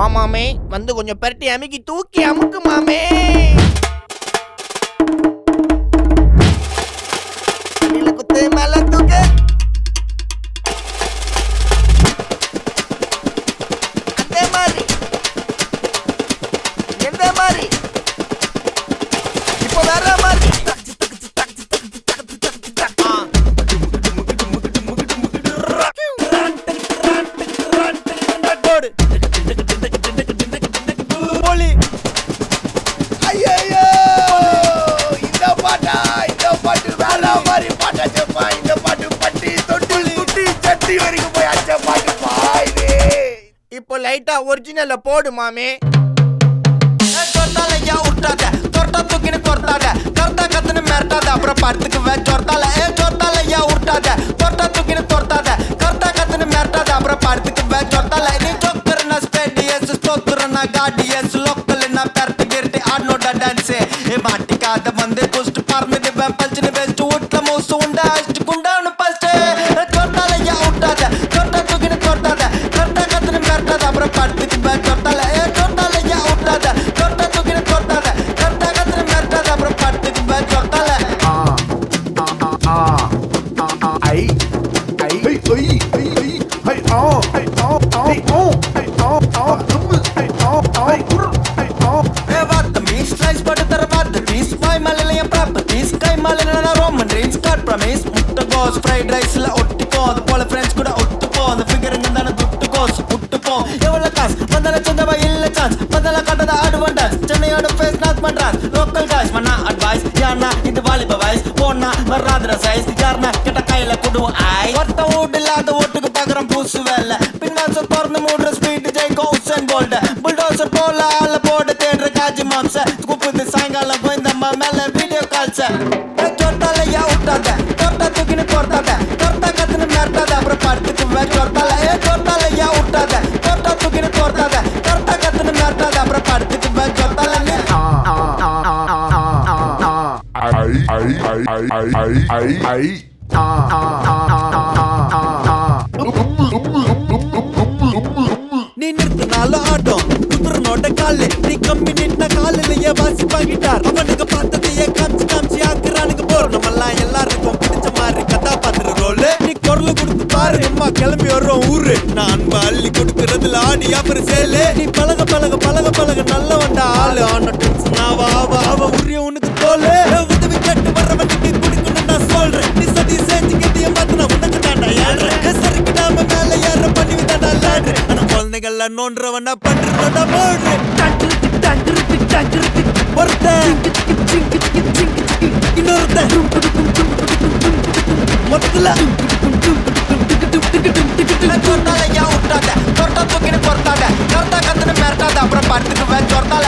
வாமாமே வந்து கொஞ்சம் பெரட்டி அமுக்கி தூக்கி அமுக்கு மாமே அடியில குத்து மேல தூக்கு அதே மாதிரி எந்த மாதிரி இப்போ வேற மாதிரி ஆ. போடு போலி ஐயோ இந்த பாட்டா இந்த பாட்டு வேற மாதிரி பாட்டா செப்பா இந்த பாட்டு பட்டி தொட்டி குட்டி சட்டி வரைக்கும் போய் அச்ச பாட்டு பாயுது இப்போ லைட்டா ஒரிஜினல்ல போடு மாமே சொர்த்தாலையா விட்டாத தொர்த்தா தூக்கின்னு கொர்த்தாத கர்த்தா கத்துன்னு மிரட்டாத அப்புறம் படத்துக்கு வே சொர்த்தால ஏ சொர்த்தாலையா விட்டாத தொர்த்தா தூக்கின்னு கொர்த்தாத கர்த்தா கத்துன்னு மிரட்டாத அப்புறம் படத்துக்கு வே சொர்த்தால நீ சொக்கர்னா ஸ்பேடியஸ் ஸ்தோத்திரனா காடியஸ் லோக்கல்னா பெரட்டு கிரட்டு ஆடனோட டான்ஸ் ஏ மாட்டிக்காத வந்து குஸ்ட் பறந்துட்டு பல்ச்சுன்னு வெஸ்ட் வீட்ல மூசு உண்டா அஷ்டு குண்டான்னு பஸ்ட் சொர்த்தாலையா விட்டாத தொர்த்தா தூக்கின்னு கொர்த்தாத கர்த்தா கத்துன்னு மிரட்டாத அப்புறம் படத்துக்கு வே சொர்த்தால ஏ சொர்த்தாலையா விட்டாத தொர்த்தா தூக்கின்னு கொர்த்தாத கர்த்தா கத்துன்னு மிரட்டாத அப்புறம் படத்துக்கு வே சொர்த்தால ஐ ஐ ஐ ஐ ஐ ஐ ஐ ஆ ஐ ஆ ஆ ஆ ஐ ஆ ஆ தும்மு ஐ ஆ ஆ குர் ஐ ஆ ஏ வாத்த மீஸ் ஸ்லைஸ் போட்டு தர வாத்த பீஸ் வாய் மலையில என் ப்ராப்பர்ட்டிஸ் கை மலையில நான் ரோமன் ட்ரீம்ஸ் காட் ப்ரமிஸ் முட்டை கோஸ் ஃப்ரைட் ரைஸ்ல ஒட்டிக்கோ அது போல ஃப்ரெண்ட்ஸ் கூட ஒட்டுப்போ அந்த ஃபிகருங்க தானே துட்டு கோஸ் விட்டுப்போ எவ்வளவு காசு வந்தால சொந்தவா இல்ல சான்ஸ் வந்தால காட்டத அட்வான்டேஜ் சென்னையோட ஃபேஸ் நாட் பண்றான் லோக்கல் காய்ஸ் மண்ணா அட்வைஸ் யாருனா இது வாலிப வயசு போனா வராதுற சைஸ் யாருனா கிட்ட கையில குடுவோம் ஐ ஒருத்த வீடு இல்லாத ஓட்டுக்கு பாக்குறோம் பூசு வேலை பின்னாச திறந்து மூடுற ஸ்பீட் ஜெயிக்கும் உசன் போல்ட புல்டோசர் போல ஆள போட்டு தேடுற காஜி மாம்ச கூப்பிடுது சாயங்காலம் போய் நம்ம மேல வீடியோ கால்ஸ சொட்டாலையா விட்டாத தொட்டா தூக்கின்னு பொறுத்தாத தொட்டா கத்துன்னு மிரட்டாத அப்புறம் படுத்துக்கு வே சொட்டால ஏ சொட்டாலையா விட்டாத தொட்டா தூக்கின்னு பொறுத்தாத தொட்டா கத்துன்னு மிரட்டாத அப்புறம் படுத்துக்கு வே சொட்டால நீ ஐ ஐ ஐ ஐ ஐ ஐ ஐ ஆ ஆ ஆ ஆ ஆ தும்மு தும்மு தும்மு தும்மு தும்மு தும்மு நீ நிறுத்தினாலும் ஆட்டம் குதிரனோட காலு நீ கம்மி நின்ன காலிலேயே வாசிப்பா கிட்டார் அவனுக்கு பார்த்ததையே காமிச்சு காமிச்சு ஆக்குறானுங்க போர் நம்மெல்லாம் எல்லாருக்கும் பிடிச்ச மாதிரி கதாபாத்திர ரோல் நீ குரல் கொடுத்து பாரு அம்மா கிளம்பி வர்றோம் ஊரு நான் அன்பு அள்ளி கொடுக்கறதுல ஆடி அப்புறம் சேலு நீ பழக பழக பழக பழக நல்ல வந்தா ஆளு ஆன டென்ஷன் ஆவ ஆவ ஆவ உரிய உனக்கு தோலு உதவி கேட்டு வர்றவனுக்கு குடிக்கணும் நான் சொல்றேன் நீ சதி செஞ்சு கட்டிய பார்த்து நான் உனக்கு தாண்டா ஏழ்றேன் சருக்கு நாம மேல ஏற பண்ணி விட்டாடா லாடு ஆனா குழந்தைகள்ல நோன்றவனா பண்றதா போடுறேன் ஒருத்தன் இன்னொருத்தன் மொத்தத்துல சொர்த்தாலையா விட்டாத தொட்டா தூக்கின்னு பொறுத்தாத கர்த்தா கத்துன்னு மிரட்டாத அப்புறம் படுத்துக்கு வே சொர்த்தால